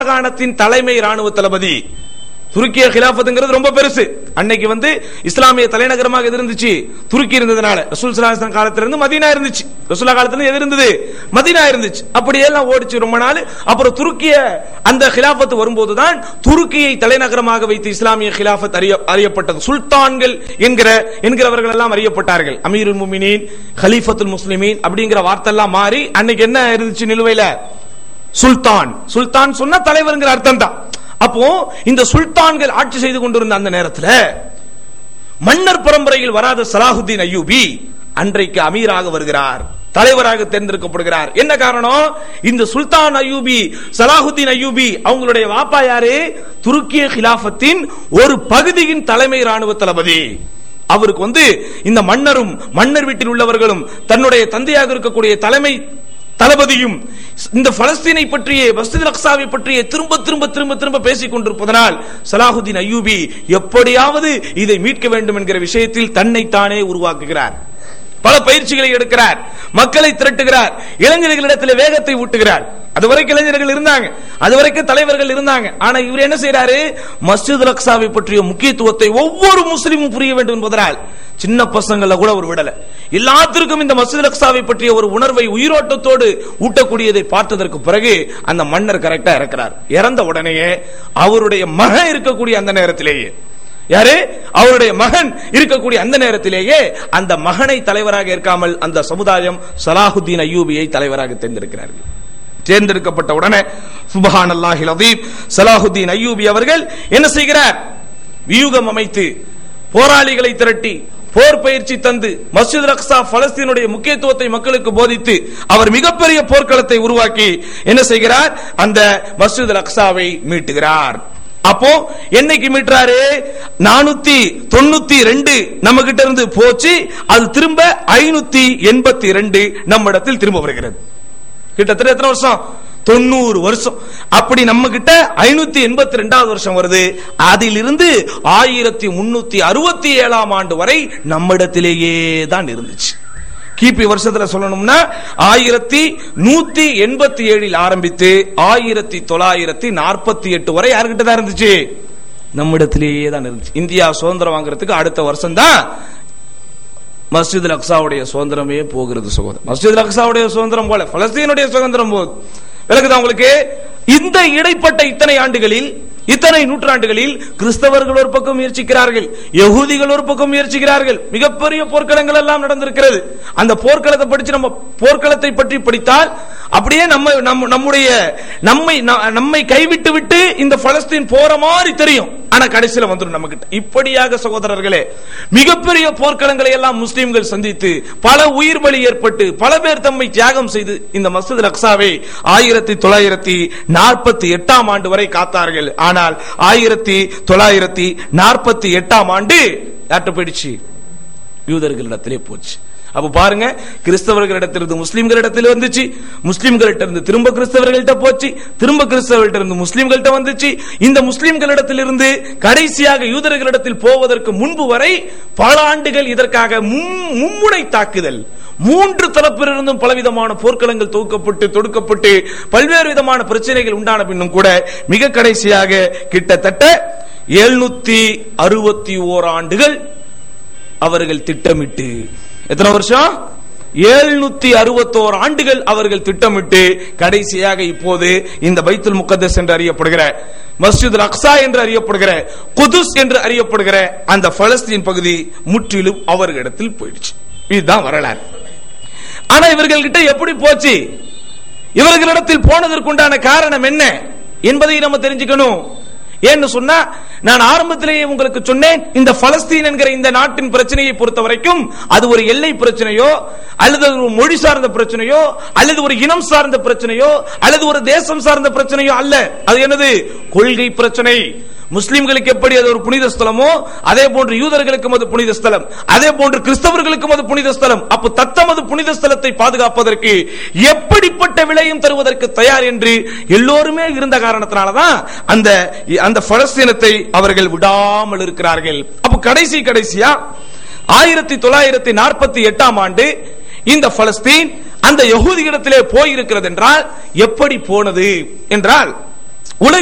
மாகாணத்தின் தலைமை ராணுவ தளபதி துருக்கிய கிலாபத்துங்கிறது ரொம்ப பெருசு அன்னைக்கு வந்து இஸ்லாமிய தலைநகரமாக எது இருந்துச்சு துருக்கி இருந்ததுனால ரசூல் சலாஹன் காலத்துல இருந்து மதீனா இருந்துச்சு ரசூல்லா காலத்துல இருந்து எது இருந்தது மதீனா இருந்துச்சு அப்படியே எல்லாம் ஓடிச்சு ரொம்ப நாள் அப்புறம் துருக்கிய அந்த கிலாபத்து வரும்போதுதான் துருக்கியை தலைநகரமாக வைத்து இஸ்லாமிய கிலாபத் அறிய அறியப்பட்டது சுல்தான்கள் என்கிற என்கிறவர்கள் எல்லாம் அறியப்பட்டார்கள் அமீருல் முமினின் ஹலீஃபத்துல் முஸ்லிமீன் அப்படிங்கிற வார்த்தை எல்லாம் மாறி அன்னைக்கு என்ன இருந்துச்சு நிலுவையில சுல்தான் சுல்தான் சொன்னா தலைவர்ங்கிற அர்த்தம் தான் அப்போ இந்த சுல்தான்கள் ஆட்சி செய்து கொண்டிருந்த அந்த நேரத்தில் மன்னர் பரம்பரையில் வராத சலாஹுத்தீன் அய்யூபி அன்றைக்கு அமீராக வருகிறார் தலைவராக தேர்ந்தெடுக்கப்படுகிறார் என்ன காரணம் இந்த சுல்தான் அய்யூபி சலாஹுத்தீன் அய்யூபி அவங்களுடைய வாப்பா யாரு துருக்கிய கிலாபத்தின் ஒரு பகுதியின் தலைமை ராணுவ தளபதி அவருக்கு வந்து இந்த மன்னரும் மன்னர் வீட்டில் உள்ளவர்களும் தன்னுடைய தந்தையாக இருக்கக்கூடிய தலைமை தளபதியும் இந்த பலஸ்தீனை பற்றிய மஸ்ஜித் அக்சாவை பற்றிய திரும்ப திரும்ப திரும்ப திரும்ப பேசிக் கொண்டிருப்பதனால் சலாஹுதீன் அய்யூபி எப்படியாவது இதை மீட்க வேண்டும் என்கிற விஷயத்தில் தன்னை தானே உருவாக்குகிறார் பல பயிற்சிகளை எடுக்கிறார் மக்களை திரட்டுகிறார் இளைஞர்களிடத்தில் வேகத்தை ஊட்டுகிறார் அதுவரைக்கும் இளைஞர்கள் இருந்தாங்க அதுவரைக்கும் தலைவர்கள் இருந்தாங்க ஆனா இவர் என்ன செய்யறாரு மஸ்ஜித் அக்சாவை பற்றிய முக்கியத்துவத்தை ஒவ்வொரு முஸ்லீமும் புரிய வேண்டும் என்பதனால் சின்ன பசங்கள கூட ஒரு விடல எல்லாத்திற்கும் இந்த மஸ்ஜித் அக்சாவை பற்றிய ஒரு உணர்வை உயிரோட்டத்தோடு ஊட்டக்கூடியதை பார்த்ததற்கு பிறகு அந்த மன்னர் கரெக்டா இருக்கிறார் இறந்த உடனேயே அவருடைய மகன் இருக்கக்கூடிய அந்த நேரத்திலேயே யாரு அவருடைய மகன் இருக்கக்கூடிய அந்த நேரத்திலேயே அந்த மகனை தலைவராக இருக்காமல் அந்த சமுதாயம் சலாஹுத்தீன் அய்யூபியை தலைவராக தேர்ந்தெடுக்கிறார்கள் தேர்ந்தெடுக்கப்பட்ட உடனே சுபஹான் அல்லாஹில் அதீப் சலாஹுத்தீன் அய்யூபி அவர்கள் என்ன செய்கிறார் வியூகம் அமைத்து போராளிகளை திரட்டி போர் பயிற்சி தந்து மஸ்ஜித் ரக்ஸா பலஸ்தீனுடைய முக்கியத்துவத்தை மக்களுக்கு போதித்து அவர் மிகப்பெரிய போர்க்களத்தை உருவாக்கி என்ன செய்கிறார் அந்த மஸ்ஜித் ரக்ஸாவை மீட்டுகிறார் அப்போ என்னைக்கு மீட்டுறாரு நானூத்தி தொண்ணூத்தி ரெண்டு நம்ம கிட்ட இருந்து போச்சு அது திரும்ப ஐநூத்தி எண்பத்தி ரெண்டு நம்ம இடத்தில் திரும்ப வருகிறது கிட்டத்தட்ட எத்தனை வருஷம் தொண்ணூறு வருஷம் அப்படி நம்ம கிட்ட ஐநூத்தி எண்பத்தி ரெண்டாவது வருஷம் வருது அதிலிருந்து ஆயிரத்தி முன்னூத்தி அறுபத்தி ஏழாம் ஆண்டு வரை நம்மிடத்திலேயே தான் இருந்துச்சு கிபி வருஷத்துல சொல்லணும்னா ஆயிரத்தி நூத்தி எண்பத்தி ஏழில் ஆரம்பித்து ஆயிரத்தி தொள்ளாயிரத்தி நாற்பத்தி எட்டு வரை யாருக்கிட்ட தான் இருந்துச்சு நம்மிடத்திலேயே தான் இருந்துச்சு இந்தியா சுதந்திரம் வாங்குறதுக்கு அடுத்த வருஷம் தான் மஸ்ஜித் அக்சாவுடைய சுதந்திரமே போகிறது சகோதரர் மஸ்ஜித் அக்சாவுடைய சுதந்திரம் போல பலஸ்தீனுடைய சுதந்திரம் போகுது விளக்குதா உங்களுக்கு இந்த இடைப்பட்ட இத்தனை ஆண்டுகளில் இத்தனை நூற்றாண்டுகளில் கிறிஸ்தவர்கள் ஒரு பக்கம் முயற்சிக்கிறார்கள் யகூதிகள் ஒரு பக்கம் முயற்சிக்கிறார்கள் மிகப்பெரிய போர்க்களங்கள் எல்லாம் நடந்திருக்கிறது அந்த போர்க்களத்தை படிச்சு நம்ம போர்க்களத்தை பற்றி படித்தால் அப்படியே நம்ம நம்ம நம்முடைய நம்மை நம்மை கைவிட்டு விட்டு இந்த பலஸ்தீன் போற மாதிரி தெரியும் ஆனா கடைசியில வந்துடும் நம்ம கிட்ட இப்படியாக சகோதரர்களே மிகப்பெரிய போர்க்களங்களை எல்லாம் முஸ்லிம்கள் சந்தித்து பல உயிர் பலி ஏற்பட்டு பல பேர் தம்மை தியாகம் செய்து இந்த மசூத் ரக்ஸாவை ஆயிரத்தி தொள்ளாயிரத்தி நாற்பத்தி எட்டாம் ஆண்டு வரை காத்தார்கள் ஆனால் ஆயிரத்தி தொள்ளாயிரத்தி நாற்பத்தி எட்டாம் ஆண்டு யார்கிட்ட போயிடுச்சு யூதர்களிடத்திலே போச்சு அப்ப பாருங்க கிறிஸ்தவர்களிடத்திலிருந்து முஸ்லிம்களிடத்தில் வந்துச்சு முஸ்லிம்கள்ட்ட இருந்து திரும்ப கிறிஸ்தவர்கள்ட்ட போச்சு திரும்ப கிறிஸ்தவர்கள்ட்ட இருந்து முஸ்லிம்கள்ட்ட வந்துச்சு இந்த முஸ்லிம்களிடத்திலிருந்து கடைசியாக யூதர்களிடத்தில் போவதற்கு முன்பு வரை பல ஆண்டுகள் இதற்காக மும்முனை தாக்குதல் மூன்று தரப்பிலிருந்தும் பலவிதமான போர்க்களங்கள் தொகுக்கப்பட்டு தொடுக்கப்பட்டு பல்வேறு விதமான பிரச்சனைகள் உண்டான பின்னும் கூட மிக கடைசியாக கிட்டத்தட்ட எழுநூத்தி அறுபத்தி ஓர் ஆண்டுகள் அவர்கள் திட்டமிட்டு எத்தனை வருஷம் எழுநூத்தி அறுபத்தோரு ஆண்டுகள் அவர்கள் திட்டமிட்டு கடைசியாக இப்போது இந்த பைத்துல் முகத்தஸ் என்று அறியப்படுகிற மஸ்ஜித் அக்ஸா என்று அறியப்படுகிற குதுஸ் என்று அறியப்படுகிற அந்த பலஸ்தீன் பகுதி முற்றிலும் அவர்களிடத்தில் போயிடுச்சு இதுதான் வரலாறு ஆனா இவர்கள்கிட்ட எப்படி போச்சு இவர்களிடத்தில் போனதற்குண்டான காரணம் என்ன என்பதை நம்ம தெரிஞ்சுக்கணும் ஏன்னு சொன்னா நான் ஆரம்பத்திலேயே உங்களுக்கு சொன்னேன் இந்த பலஸ்தீன் என்கிற இந்த நாட்டின் பிரச்சனையை பொறுத்த வரைக்கும் அது ஒரு எல்லை பிரச்சனையோ அல்லது ஒரு மொழி சார்ந்த பிரச்சனையோ அல்லது ஒரு இனம் சார்ந்த பிரச்சனையோ அல்லது ஒரு தேசம் சார்ந்த பிரச்சனையோ அல்ல அது என்னது கொள்கை பிரச்சனை முஸ்லிம்களுக்கு எப்படி அது ஒரு புனித ஸ்தலமோ அதே போன்று யூதர்களுக்கும் அது புனித ஸ்தலம் அதே போன்று கிறிஸ்தவர்களுக்கும் அது புனித ஸ்தலம் அப்ப தத்தமது புனித ஸ்தலத்தை பாதுகாப்பதற்கு எப்படிப்பட்ட விலையும் தருவதற்கு தயார் என்று எல்லோருமே இருந்த காரணத்தினாலதான் அந்த அந்த பலஸ்தீனத்தை அவர்கள் விடாமல் இருக்கிறார்கள் அப்ப கடைசி கடைசியா ஆயிரத்தி தொள்ளாயிரத்தி நாற்பத்தி எட்டாம் ஆண்டு இந்த பலஸ்தீன் அந்த யகுதியிடத்திலே போயிருக்கிறது என்றால் எப்படி போனது என்றால் உலக